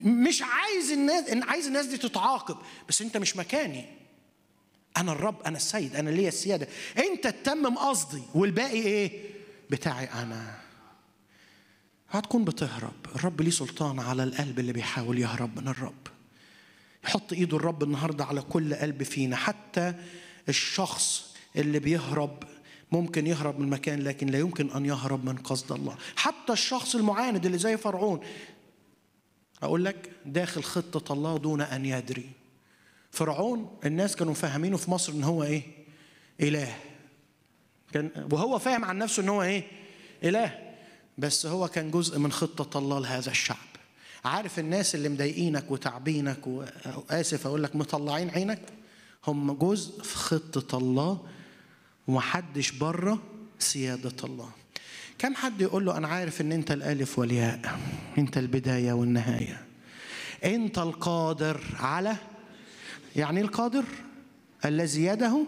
مش عايز الناس عايز الناس دي تتعاقب بس انت مش مكاني انا الرب انا السيد انا ليا السياده انت تتمم قصدي والباقي ايه بتاعي انا هتكون بتهرب الرب ليه سلطان على القلب اللي بيحاول يهرب من الرب يحط ايده الرب النهارده على كل قلب فينا حتى الشخص اللي بيهرب ممكن يهرب من مكان لكن لا يمكن ان يهرب من قصد الله حتى الشخص المعاند اللي زي فرعون اقول لك داخل خطه الله دون ان يدري فرعون الناس كانوا فاهمينه في مصر ان هو ايه اله كان وهو فاهم عن نفسه ان هو ايه اله بس هو كان جزء من خطه الله لهذا الشعب عارف الناس اللي مضايقينك وتعبينك واسف اقول لك مطلعين عينك هم جزء في خطه الله ومحدش بره سياده الله كم حد يقول له انا عارف ان انت الالف والياء انت البدايه والنهايه انت القادر على يعني القادر الذي يده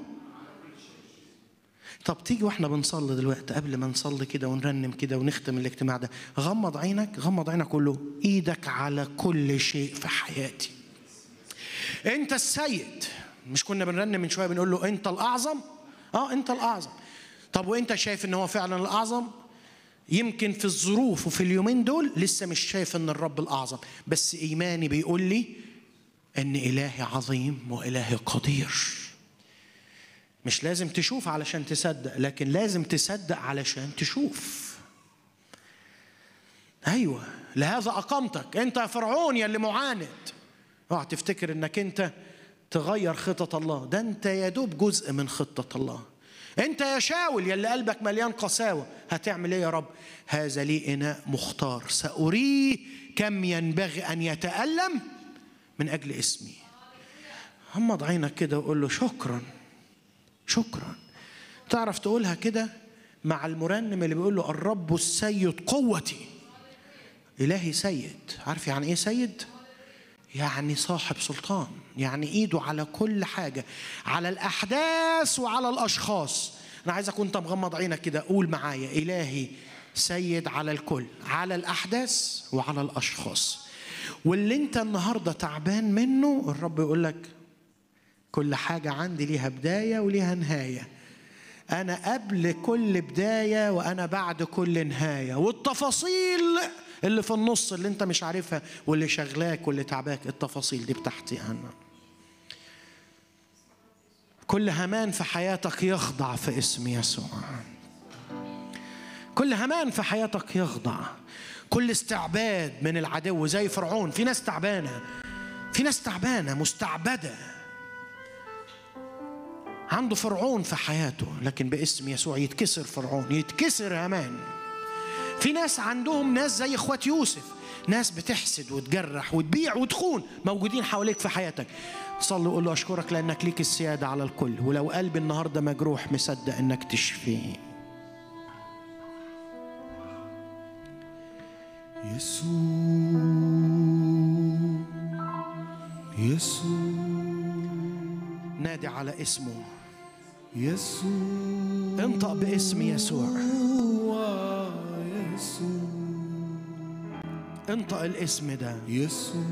طب تيجي واحنا بنصلي دلوقتي قبل ما نصلي كده ونرنم كده ونختم الاجتماع ده غمض عينك غمض عينك قول له ايدك على كل شيء في حياتي انت السيد مش كنا بنرنم من شويه بنقول له انت الاعظم اه انت الاعظم طب وانت شايف ان هو فعلا الاعظم يمكن في الظروف وفي اليومين دول لسه مش شايف ان الرب الاعظم بس ايماني بيقول لي ان الهي عظيم والهي قدير مش لازم تشوف علشان تصدق لكن لازم تصدق علشان تشوف ايوه لهذا اقامتك انت يا فرعون يا اللي معاند اوعى تفتكر انك انت تغير خطط الله ده انت يا دوب جزء من خطه الله انت يا شاول يا اللي قلبك مليان قساوه هتعمل ايه يا رب هذا لي اناء مختار ساريه كم ينبغي ان يتالم من اجل اسمي غمض عينك كده وقول له شكرا شكرا تعرف تقولها كده مع المرنم اللي بيقول له الرب السيد قوتي إلهي سيد عارف يعني إيه سيد؟ يعني صاحب سلطان يعني إيده على كل حاجة على الأحداث وعلى الأشخاص أنا عايزك وأنت مغمض عينك كده قول معايا إلهي سيد على الكل على الأحداث وعلى الأشخاص واللي أنت النهاردة تعبان منه الرب يقول لك كل حاجة عندي ليها بداية وليها نهاية أنا قبل كل بداية وأنا بعد كل نهاية والتفاصيل اللي في النص اللي أنت مش عارفها واللي شغلاك واللي تعباك التفاصيل دي بتاعتي أنا كل همان في حياتك يخضع في اسم يسوع كل همان في حياتك يخضع كل استعباد من العدو زي فرعون في ناس تعبانة في ناس تعبانة مستعبده عنده فرعون في حياته لكن باسم يسوع يتكسر فرعون يتكسر هامان في ناس عندهم ناس زي اخوات يوسف ناس بتحسد وتجرح وتبيع وتخون موجودين حواليك في حياتك صلي وقول له اشكرك لانك ليك السياده على الكل ولو قلبي النهارده مجروح مصدق انك تشفيه يسوع يسوع نادي على اسمه يسوع انطق باسم يسوع يسوع انطق الاسم ده يسوع